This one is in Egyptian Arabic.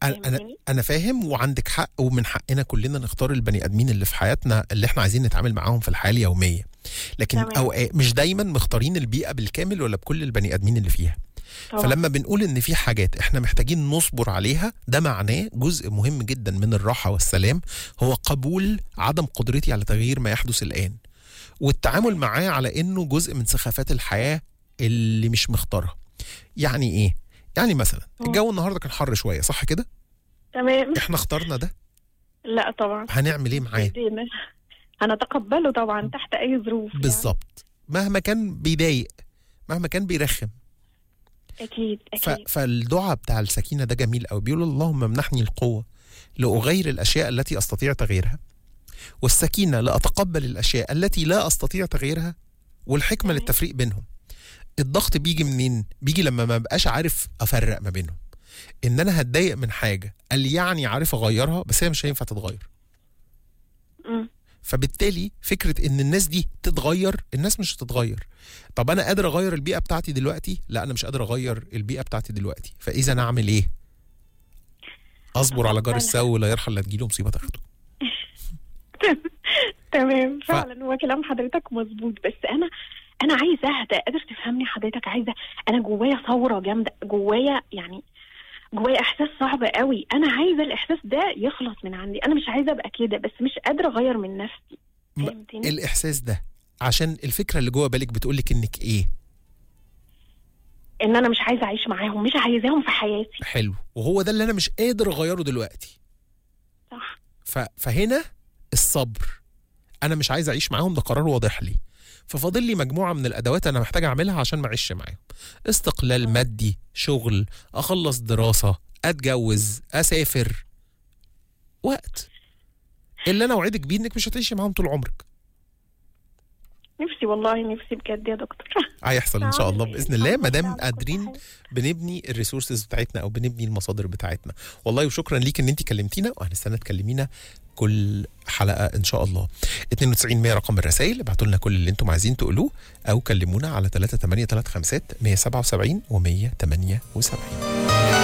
انا انا فاهماني؟ انا فاهم وعندك حق ومن حقنا كلنا نختار البني ادمين اللي في حياتنا اللي احنا عايزين نتعامل معاهم في الحياه اليوميه لكن تمام. اوقات مش دايما مختارين البيئه بالكامل ولا بكل البني ادمين اللي فيها طبعا فلما بنقول ان في حاجات احنا محتاجين نصبر عليها ده معناه جزء مهم جدا من الراحه والسلام هو قبول عدم قدرتي على تغيير ما يحدث الان والتعامل معاه على انه جزء من سخافات الحياه اللي مش مختارها يعني ايه يعني مثلا مم. الجو النهارده كان حر شويه صح كده تمام احنا اخترنا ده لا طبعا هنعمل ايه معاه بايدينا هنتقبله طبعا تحت اي ظروف يعني. بالظبط مهما كان بيضايق مهما كان بيرخم اكيد ف... اكيد فالدعاء بتاع السكينه ده جميل قوي بيقول اللهم منحني القوه لاغير الاشياء التي استطيع تغييرها والسكينه لاتقبل الاشياء التي لا استطيع تغييرها والحكمه تمام. للتفريق بينهم الضغط بيجي منين بيجي لما ما بقاش عارف افرق ما بينهم ان انا هتضايق من حاجه قال يعني عارف اغيرها بس هي مش هينفع تتغير مم. فبالتالي فكره ان الناس دي تتغير الناس مش هتتغير طب انا قادر اغير البيئه بتاعتي دلوقتي لا انا مش قادر اغير البيئه بتاعتي دلوقتي فاذا انا اعمل ايه اصبر على جار السو ولا يرحل لا تجيله مصيبه تاخده تمام فعلا هو كلام حضرتك مظبوط بس انا انا عايزه اهدى قادر تفهمني حضرتك عايزه انا جوايا ثوره جامده جوايا يعني جوايا احساس صعب قوي انا عايزه الاحساس ده يخلص من عندي انا مش عايزه ابقى كده بس مش قادره اغير من نفسي م- فهمتني الاحساس ده عشان الفكره اللي جوه بالك بتقولك انك ايه ان انا مش عايزه اعيش معاهم مش عايزاهم في حياتي حلو وهو ده اللي انا مش قادر اغيره دلوقتي صح ف... فهنا الصبر انا مش عايز اعيش معاهم ده قرار واضح لي ففاضل لي مجموعه من الادوات انا محتاج اعملها عشان ما اعيش معاهم استقلال مادي شغل اخلص دراسه اتجوز اسافر وقت اللي انا اوعدك بيه انك مش هتعيشي معاهم طول عمرك نفسي والله نفسي بجد يا دكتور هيحصل ان شاء الله باذن الله ما دام هعمل كل قادرين حاجة. بنبني الريسورسز بتاعتنا او بنبني المصادر بتاعتنا والله وشكرا ليك ان انت كلمتينا وهنستنى تكلمينا كل حلقه ان شاء الله 92 100 رقم الرسائل ابعتوا لنا كل اللي انتم عايزين تقولوه او كلمونا على 3835 177 و178